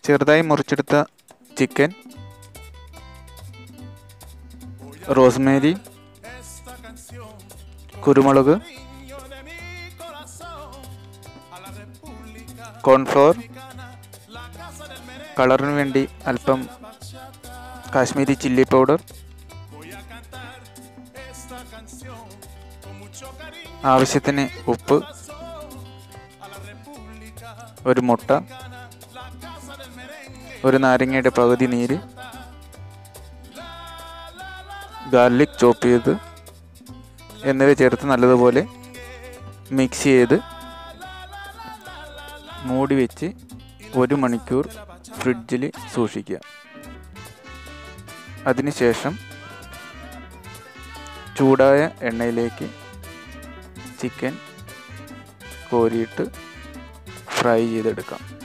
ചെറുതായി മുറിച്ചെടുത്ത chicken rosemary കുരുമുളക് കോൺഫ്ലോർ കളറിന് വേണ്ടി അല്പം കാശ്മീരി ചില്ലി പൗഡർ ആവശ്യത്തിന് ഉപ്പ് ഒരു മുട്ട ഒരു നാരങ്ങയുടെ പകുതി നീര് ഗാർലിക് ചോപ്പ് ചെയ്ത് എന്നിവ ചേർത്ത് നല്ലതുപോലെ മിക്സ് ചെയ്ത് മൂടി വെച്ച് ഒരു മണിക്കൂർ ഫ്രിഡ്ജിൽ സൂക്ഷിക്കുക അതിനുശേഷം ചൂടായ എണ്ണയിലേക്ക് ചിക്കൻ കോരിയിട്ട് ഫ്രൈ ചെയ്തെടുക്കാം